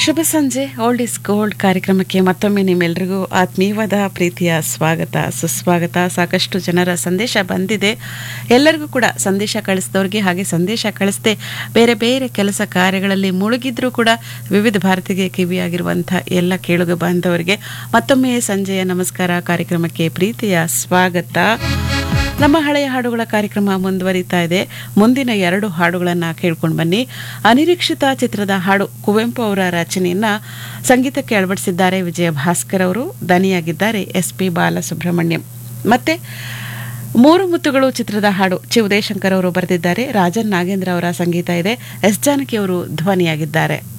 ಶುಭ ಸಂಜೆ old is gold ಕಾರ್ಯಕ್ರಮಕ್ಕೆ ಮತ್ತೊಮ್ಮೆ ನಿಮ್ಮೆಲ್ಲರಿಗೂ ಆತ್ಮೀಯವಾದ ಪ್ರೀತಿಯ ಸ್ವಾಗತ ಸುಸ್ವಾಗತ ಸಾಕಷ್ಟು ಜನರ ಸಂದೇಶ ಬಂದಿದೆ ಎಲ್ಲರಿಗೂ ಕೂಡ ಸಂದೇಶ ಕಳಿಸಿದವ್ರಿಗೆ ಹಾಗೆ ಸಂದೇಶ ಕಳಿಸದೆ ಬೇರೆ ಬೇರೆ ಕೆಲಸ ಕಾರ್ಯಗಳಲ್ಲಿ ಮುಳುಗಿದ್ರೂ ಕೂಡ ವಿವಿಧ ಭಾರತಿಗೆ ಕಿವಿಯಾಗಿರುವಂಥ ಎಲ್ಲ ಕೇಳುಗ ಬಾಂಧವರಿಗೆ ಮತ್ತೊಮ್ಮೆ ಸಂಜೆಯ ನಮಸ್ಕಾರ ಕಾರ್ಯಕ್ರಮಕ್ಕೆ ಪ್ರೀತಿಯ ಸ್ವಾಗತ ನಮ್ಮ ಹಳೆಯ ಹಾಡುಗಳ ಕಾರ್ಯಕ್ರಮ ಮುಂದುವರಿತಾ ಇದೆ ಮುಂದಿನ ಎರಡು ಹಾಡುಗಳನ್ನು ಕೇಳ್ಕೊಂಡು ಬನ್ನಿ ಅನಿರೀಕ್ಷಿತ ಚಿತ್ರದ ಹಾಡು ಕುವೆಂಪು ಅವರ ರಚನೆಯನ್ನ ಸಂಗೀತಕ್ಕೆ ಅಳವಡಿಸಿದ್ದಾರೆ ವಿಜಯ ಭಾಸ್ಕರ್ ಅವರು ದನಿಯಾಗಿದ್ದಾರೆ ಎಸ್ ಪಿ ಬಾಲಸುಬ್ರಹ್ಮಣ್ಯಂ ಮತ್ತೆ ಮೂರು ಮುತ್ತುಗಳು ಚಿತ್ರದ ಹಾಡು ಚಿ ಉದಯಶಂಕರ್ ಅವರು ಬರೆದಿದ್ದಾರೆ ರಾಜನ್ ನಾಗೇಂದ್ರ ಅವರ ಸಂಗೀತ ಇದೆ ಎಸ್ ಜಾನಕಿ ಅವರು ಧ್ವನಿಯಾಗಿದ್ದಾರೆ